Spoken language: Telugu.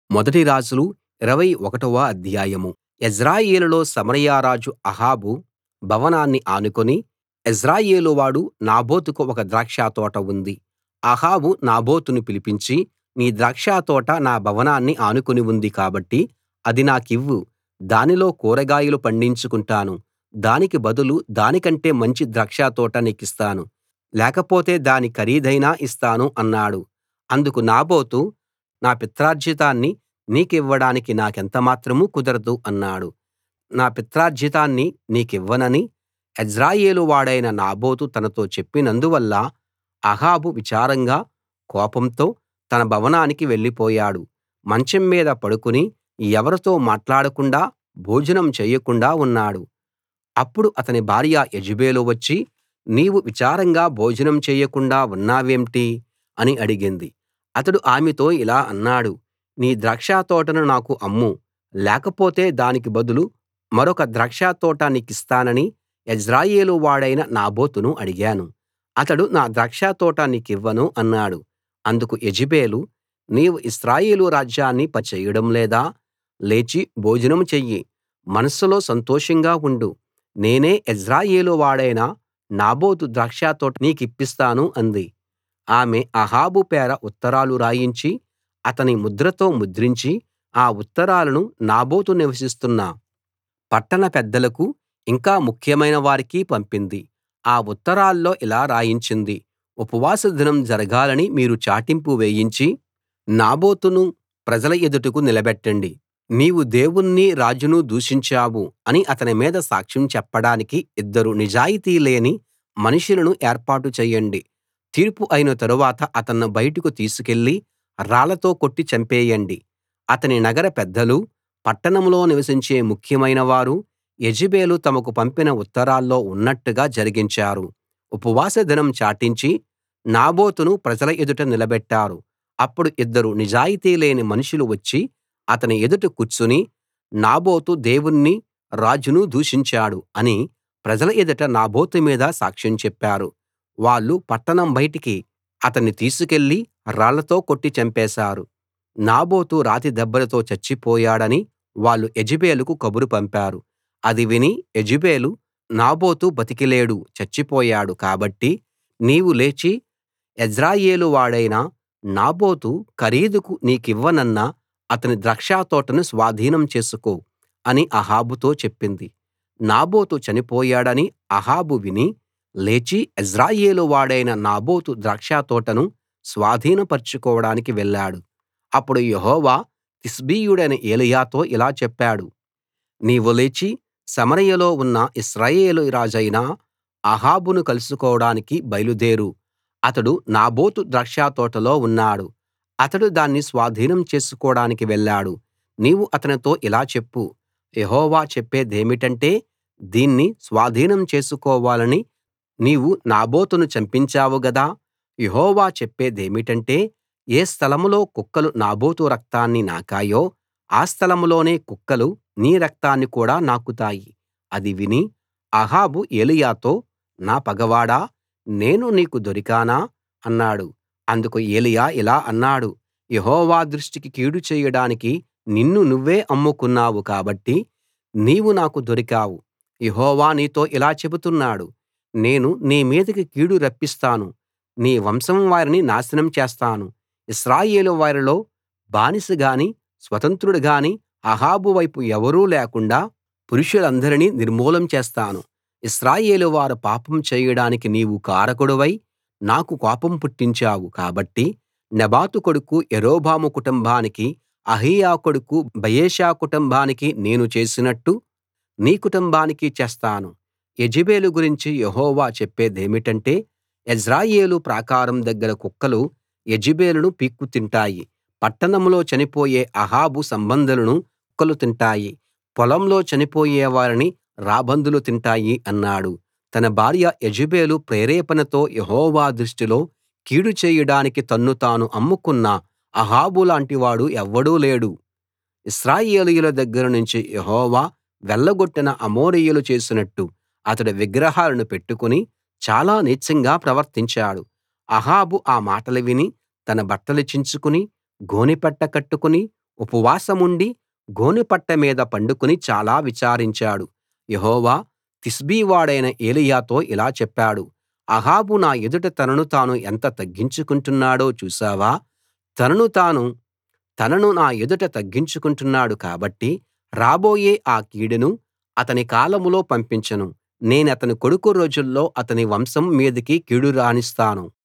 మొదటి రాజులు 21వ అధ్యాయం యెజ్రెయేలులో సమరయ రాజు అహాబు భవనాన్ని ఆనుకుని యెజ్రెయేలు వాడు నాబోతుకు ఒక ద్రాక్షతోట ఉంది అహాబు నాబోతును పిలిపించి నీ ద్రాక్షతోట నా భవనాన్ని ఆనుకుని ఉంది కాబట్టి అది నాకివ్వు దానిలో కూరగాయలు పండించుకుంటాను దానికి బదులు దానికంటే మంచి ద్రాక్షతోట నీకిస్తాను లేకపోతే దాని ఖరీదైనా ఇస్తాను అన్నాడు అందుకు నాబోతు నా పిత్రార్జితాన్ని నీకివ్వడానికి నాకెంత మాత్రం కుదరదు అన్నాడు నా పిత్రార్జితాన్ని నీకివ్వనని యెజ్రెయేలు వాడైన నాబోతు తనతో చెప్పినందువల్ల అహాబు విచారంగా కోపంతో తన భవనానికి వెళ్ళిపోయాడు మంచం మీద పడుకుని ఎవరితో మాట్లాడకుండా భోజనం చేయకుండా ఉన్నాడు అప్పుడు అతని భార్య యెజెబెలు వచ్చి నీవు విచారంగా భోజనం చేయకుండా ఉన్నావేంటి అని అడిగింది అతడు ఆమెతో ఇలా అన్నాడు నీ ద్రాక్షతోటను నాకు అమ్ము లేకపోతే దానికి బదులు మరొక ద్రాక్షతోట నీకిస్తానని యెజ్రెయేలు వాడైన నాబోతును అడిగాను అతడు నా ద్రాక్షతోట నీకివ్వను అన్నాడు అందుకు యెజెబెలు నీవు ఇశ్రాయేలు రాజ్యాన్ని చేయడం లేదా లేచి భోజనం చెయ్యి మనస్సులో సంతోషంగా ఉండు నేనే యెజ్రెయేలు వాడైన నాబోతు ద్రాక్షతోట నీకిప్పిస్తాను అంది ఆమె అహాబు పేర ఉత్తరాలు రాయించి అతని ముద్రతో ముద్రించి ఆ ఉత్తరాలను నాబోతు నివసిస్తున్న పట్టణ పెద్దలకు ఇంకా ముఖ్యమైన వారికి పంపింది ఆ ఉత్తరాల్లో ఇలా రాయించింది ఉపవాస దినం జరగాలని మీరు చాటింపు వేయించి నాబోతును ప్రజల ఎదుటకు నిలబెట్టండి నీవు దేవుణ్ణి రాజును దూషించావు అని అతని మీద సాక్ష్యం చెప్పడానికి ఇద్దరు నిజాయితీ లేని మనుషులను ఏర్పాటు చేయండి తీర్పు అయిన తరువాత అతన్ని బయటకు తీసుకెళ్లి రాళ్లతో కొట్టి చంపేయండి అతని నగర పెద్దలూ పట్టణంలో నివసించే ముఖ్యమైన వారు యెజెబెలు తమకు పంపిన ఉత్తరాల్లో ఉన్నట్టుగా జరిగించారు ఉపవాస దినం చాటించి నాబోతును ప్రజల ఎదుట నిలబెట్టారు అప్పుడు ఇద్దరు నిజాయితీ లేని మనుషులు వచ్చి అతని ఎదుట కూర్చుని నాబోతు దేవుణ్ణి రాజును దూషించాడు అని ప్రజల ఎదుట నాబోతు మీద సాక్ష్యం చెప్పారు వాళ్ళు పట్టణం బయటికి అతన్ని తీసుకెళ్లి రాళ్లతో కొట్టి చంపేశారు నాబోతు రాతి దెబ్బలతో చచ్చిపోయాడని వాళ్ళు యెజెబెలుకు కబురు పంపారు అది విని యెజెబెలు నాబోతు బతికి లేడు చచ్చిపోయాడు కాబట్టి నీవు లేచి యెజ్రెయేలు వాడైన నాబోతు ఖరీదుకు నీకివ్వనన్న అతని ద్రాక్షతోటను స్వాధీనం చేసుకో అని అహాబుతో చెప్పింది నాబోతు చనిపోయాడని అహాబు విని లేచి యెజ్రెయేలు వాడైన నాబోతు ద్రాక్షతోటను స్వాధీనపరచుకోవడానికి వెళ్ళాడు అప్పుడు యెహోవా తిష్బీయుడైన ఏలీయాతో ఇలా చెప్పాడు నీవు లేచి సమరయలో ఉన్న ఇశ్రాయేలు రాజైన అహాబును కలుసుకోవడానికి బయలుదేరు అతడు నాబోతు ద్రాక్షతోటలో ఉన్నాడు అతడు దాన్ని స్వాధీనం చేసుకోడానికి వెళ్ళాడు నీవు అతనితో ఇలా చెప్పు యెహోవా చెప్పేదేమిటంటే దీన్ని స్వాధీనం చేసుకోవాలని నీవు నాబోతును చంపించావు గదా యెహోవా చెప్పేదేమిటంటే ఏ స్థలంలో కుక్కలు నాబోతు రక్తాన్ని నాకాయో ఆ స్థలంలోనే కుక్కలు నీ రక్తాన్ని కూడా నాకుతాయి అది విని అహాబు ఏలీయాతో నా పగవాడా నేను నీకు దొరికానా అన్నాడు అందుకు ఏలీయా ఇలా అన్నాడు యెహోవా దృష్టికి కీడు చేయడానికి నిన్ను నువ్వే అమ్ముకున్నావు కాబట్టి నీవు నాకు దొరికావు యెహోవా నీతో ఇలా చెబుతున్నాడు నేను నీ మీదికి కీడు రప్పిస్తాను నీ వంశం వారిని నాశనం చేస్తాను ఇశ్రాయేలు వారిలో బానిస గాని స్వతంత్రుడు గాని అహాబు వైపు ఎవరూ లేకుండా పురుషులందరినీ నిర్మూలం చేస్తాను ఇశ్రాయేలు వారు పాపం చేయడానికి నీవు కారకుడివై నాకు కోపం పుట్టించావు కాబట్టి నెబాతు కొడుకు యరొబాము కుటుంబానికి అహీయా కొడుకు బయెషా కుటుంబానికి నేను చేసినట్టు నీ కుటుంబానికి చేస్తాను యెజెబెలు గురించి యెహోవా చెప్పేదేమిటంటే యెజ్రెయేలు ప్రాకారం దగ్గర కుక్కలు యెజెబెలును పీక్కు తింటాయి పట్టణంలో చనిపోయే అహాబు సంబంధులను కుక్కలు తింటాయి పొలంలో చనిపోయే వారిని రాబందులు తింటాయి అన్నాడు తన భార్య యెజెబెలు ప్రేరేపణతో యెహోవా దృష్టిలో కీడు చేయడానికి తన్ను తాను అమ్ముకున్న అహాబు లాంటివాడు ఎవ్వడూ లేడు ఇశ్రాయేలీయుల దగ్గర నుంచి యెహోవా వెళ్ళగొట్టిన అమోరీయులు చేసినట్టు అతడు విగ్రహాలను పెట్టుకుని చాలా నీచంగా ప్రవర్తించాడు అహాబు ఆ మాటలు విని తన బట్టలు చించుకుని గోనెపట్ట కట్టుకుని ఉపవాసముండి గోనెపట్ట మీద పండుకుని చాలా విచారించాడు యెహోవా తిష్బీ వాడైన ఏలీయాతో ఇలా చెప్పాడు అహాబు నా ఎదుట తనను తాను ఎంత తగ్గించుకుంటున్నాడో చూశావా తనను తాను తనను నా ఎదుట తగ్గించుకుంటున్నాడు కాబట్టి రాబోయే ఆ కీడును అతని కాలంలో పంపించను నేనతని కొడుకు రోజుల్లో అతని వంశం మీదికి కీడు రానిస్తాను